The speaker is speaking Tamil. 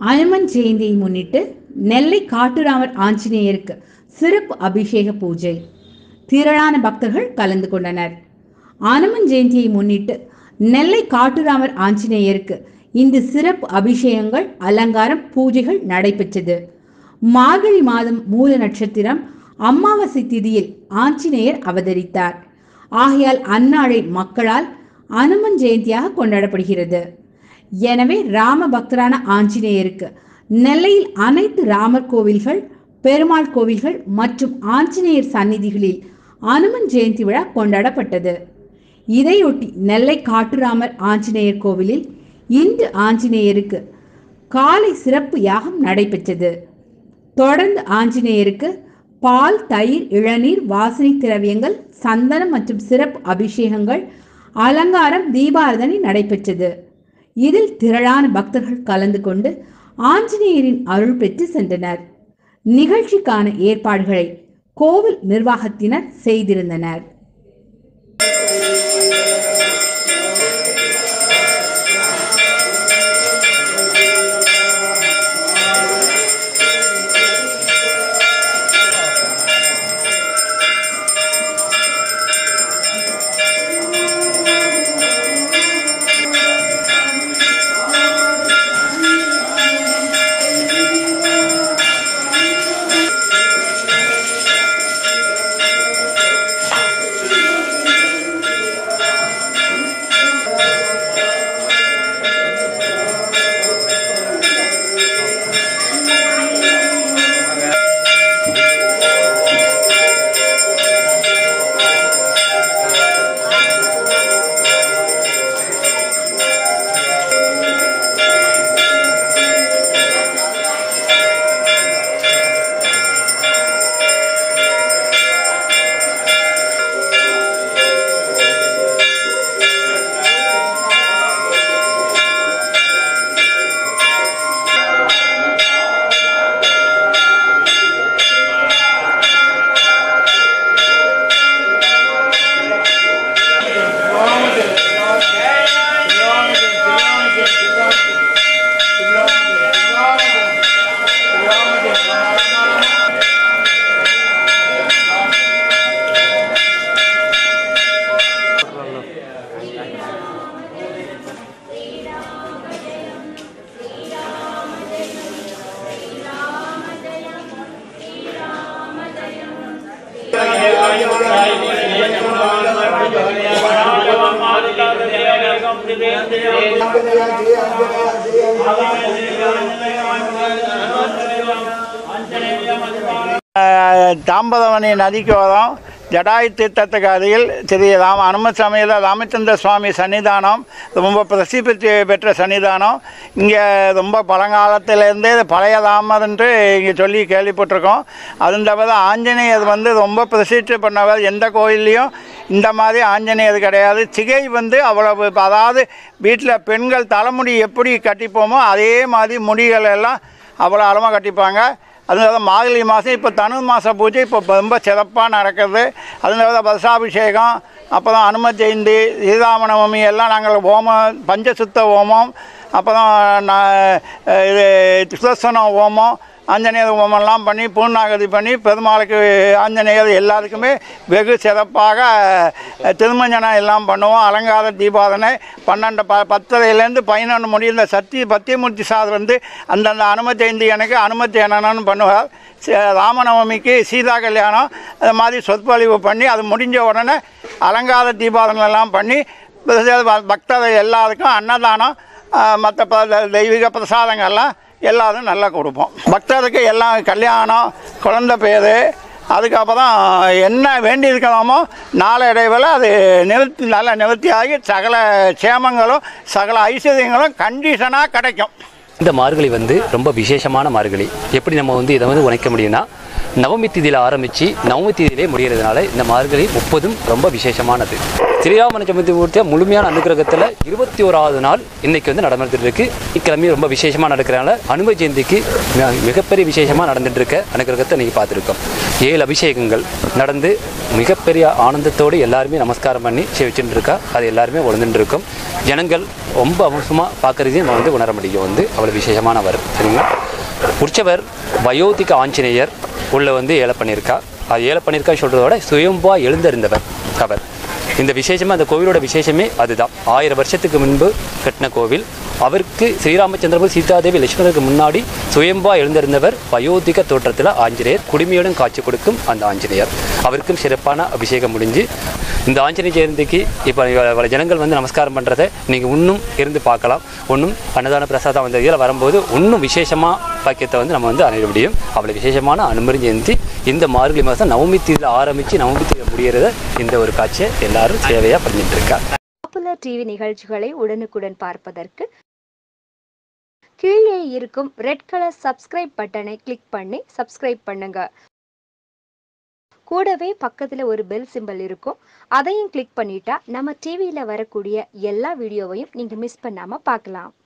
அனுமன் ஜெயந்தியை முன்னிட்டு நெல்லை காட்டுராமர் ஆஞ்சநேயருக்கு சிறப்பு அபிஷேக பூஜை திரளான பக்தர்கள் கலந்து கொண்டனர் அனுமன் ஜெயந்தியை முன்னிட்டு நெல்லை காட்டுராமர் ஆஞ்சநேயருக்கு இந்த சிறப்பு அபிஷேகங்கள் அலங்காரம் பூஜைகள் நடைபெற்றது மார்கழி மாதம் மூல நட்சத்திரம் அமாவாசை திதியில் ஆஞ்சநேயர் அவதரித்தார் ஆகையால் அந்நாளை மக்களால் அனுமன் ஜெயந்தியாக கொண்டாடப்படுகிறது எனவே ராம பக்தரான ஆஞ்சநேயருக்கு நெல்லையில் அனைத்து ராமர் கோவில்கள் பெருமாள் கோவில்கள் மற்றும் ஆஞ்சநேயர் சந்நிதிகளில் அனுமன் ஜெயந்தி விழா கொண்டாடப்பட்டது இதையொட்டி நெல்லை காட்டுராமர் ஆஞ்சநேயர் கோவிலில் இன்று ஆஞ்சநேயருக்கு காலை சிறப்பு யாகம் நடைபெற்றது தொடர்ந்து ஆஞ்சநேயருக்கு பால் தயிர் இளநீர் வாசனை திரவியங்கள் சந்தனம் மற்றும் சிறப்பு அபிஷேகங்கள் அலங்காரம் தீபாரதனை நடைபெற்றது இதில் திரளான பக்தர்கள் கலந்து கொண்டு ஆஞ்சநேயரின் அருள் பெற்று சென்றனர் நிகழ்ச்சிக்கான ஏற்பாடுகளை கோவில் நிர்வாகத்தினர் செய்திருந்தனர் தாம்பதவனி நதிக்கு வரோம் ஜடாயு தீர்த்தத்துக்கு அருகில் ஸ்ரீ ராம அனுமசமேத ராமச்சந்திர சுவாமி சன்னிதானம் ரொம்ப பிரசித்தி பெற்ற சன்னிதானம் இங்கே ரொம்ப பழங்காலத்திலேருந்தே இது பழைய ராமர் என்று இங்கே சொல்லி கேள்விப்பட்டிருக்கோம் அதுவும் தவிர ஆஞ்சநேயர் வந்து ரொம்ப பிரசித்தி பண்ணவர் எந்த கோயில்லையும் இந்த மாதிரி ஆஞ்சநேயர் கிடையாது சிகை வந்து அவ்வளவு அதாவது வீட்டில் பெண்கள் தலைமுடி எப்படி கட்டிப்போமோ அதே மாதிரி முடிகள் எல்லாம் அவ்வளோ அளமாக கட்டிப்பாங்க அதனால மார்கழி மாதம் இப்போ தனு மாத பூஜை இப்போ ரொம்ப சிறப்பாக நடக்குது அதனால பரசாபிஷேகம் அப்புறம் அனும ஜெயந்தி ஸ்ரீராமநவமி எல்லாம் நாங்கள் ஹோமம் பஞ்சசுத்த ஹோமம் அப்புறம் ந- இது சுதர்சன ஹோமம் ஆஞ்சநேயர் ஹோமம்லாம் பண்ணி பூர்ணாகதி பண்ணி பெருமாளுக்கு ஆஞ்சநேயர் எல்லாருக்குமே வெகு சிறப்பாக அஹ், திருமஞ்சனம் எல்லாம் பண்ணுவோம் அலங்கார தீபாவளை பன்னெண்டு ப பத்தரைலேருந்து பதினொன்று முடிந்த சத்தி பத்தியமூர்த்தி சார் வந்து அந்தந்த அனும ஜெயந்தி எனக்கு அனும ஜெயனன்னு பண்ணுவார் ச- ராமநவமிக்கு சீதா கல்யாணம் அது மாதிரி சொற்பொழிவு பண்ணி அது முடிஞ்ச உடனே அலங்கார தீபாவளை எல்லாம் பண்ணி பக்தர்கள் எல்லாருக்கும் அன்னதானம் மற்ற தெய்வீக பிரசாதங்கள்லாம் எல்லாரும் நல்லா கொடுப்போம் பக்தருக்கு எல்லாம் கல்யாணம் குழந்தை பேர் அதுக்கப்புறம் என்ன வேண்டி இருக்கிறோமோ நாளடைவில் அது நிவர்த்தி நல்ல நிவர்த்தியாகி சகல சேமங்களும் சகல ஐஸ்வர்யங்களும் கண்டிஷனாக கிடைக்கும் இந்த மார்கழி வந்து ரொம்ப விசேஷமான மார்கழி எப்படி நம்ம வந்து இதை வந்து உழைக்க முடியும்னா நவமி தேதியில் ஆரம்பித்து நவமி தேதியிலே முடிகிறதுனால இந்த மார்கழி முப்பதும் ரொம்ப விசேஷமானது ஸ்ரீராமன சமுத்தி மூர்த்தியாக முழுமையான அனுகிரகத்தில் இருபத்தி ஓராவது நாள் இன்னைக்கு வந்து நடந்துட்டு இருக்கு இக்கிழமையும் ரொம்ப விசேஷமாக நடக்கிறனால அனும ஜெயந்திக்கு மி- மிகப்பெரிய விசேஷமாக நடந்துட்டு இருக்க அனுகிரகத்தை நீங்கள் பார்த்துருக்கோம் ஏழு அபிஷேகங்கள் நடந்து மிகப்பெரிய ஆனந்தத்தோடு எல்லாருமே நமஸ்காரம் பண்ணி சேவிச்சுட்டு இருக்கா அது எல்லாருமே உணர்ந்துட்டு இருக்கோம் ஜனங்கள் ரொம்ப அவசரமாக பார்க்குறதையும் நம்ம வந்து உணர முடியும் வந்து அவ்வளோ விசேஷமானவர் சரிங்களா உற்சவர் வயோதிக ஆஞ்சநேயர் உள்ள வந்து ஏழை பண்ணியிருக்கா அது ஏழை பண்ணியிருக்கா சொல்கிறத விட சுயம்பா எழுந்தறிந்தவர் அவர் இந்த விசேஷமாக அந்த கோவிலோட விசேஷமே அதுதான் ஆயிரம் வருஷத்துக்கு முன்பு கட்டின கோவில் அவருக்கு ஸ்ரீராமச்சந்திரபுரம் சீதாதேவி லட்சுமணருக்கு முன்னாடி சுயம்பா எழுந்திருந்தவர் வயோதிக தோற்றத்தில் ஆஞ்சநேயர் குடுமையுடன் காட்சி கொடுக்கும் அந்த ஆஞ்சநேயர் அவருக்கும் சிறப்பான அபிஷேகம் முடிஞ்சு இந்த ஆஞ்சநேய ஜெயந்திக்கு இப்போ இவ்வளவு ஜனங்கள் வந்து நமஸ்காரம் பண்ணுறதை நீங்கள் இன்னும் இருந்து பார்க்கலாம் ஒன்றும் அன்னதான பிரசாதம் அந்த இதில் வரும்போது இன்னும் விசேஷமாக பாக்கியத்தை வந்து நம்ம வந்து அடைய முடியும் அவ்வளோ விசேஷமான அனுமதி ஜெயந்தி இந்த மார்கழி மாதம் நவமி தேதியில் ஆரம்பித்து நவமி தேதியில் முடிகிறத இந்த ஒரு காட்சியை எல்லாரும் சேவையாக பண்ணிட்டு இருக்கா பாப்புலர் டிவி நிகழ்ச்சிகளை உடனுக்குடன் பார்ப்பதற்கு கீழே இருக்கும் ரெட் கலர் சப்ஸ்கிரைப் பட்டனை கிளிக் பண்ணி சப்ஸ்கிரைப் பண்ணுங்க கூடவே பக்கத்துல ஒரு பெல் சிம்பல் இருக்கும் அதையும் கிளிக் பண்ணிட்டா நம்ம டிவியில வரக்கூடிய எல்லா வீடியோவையும் நீங்க மிஸ் பண்ணாம பார்க்கலாம்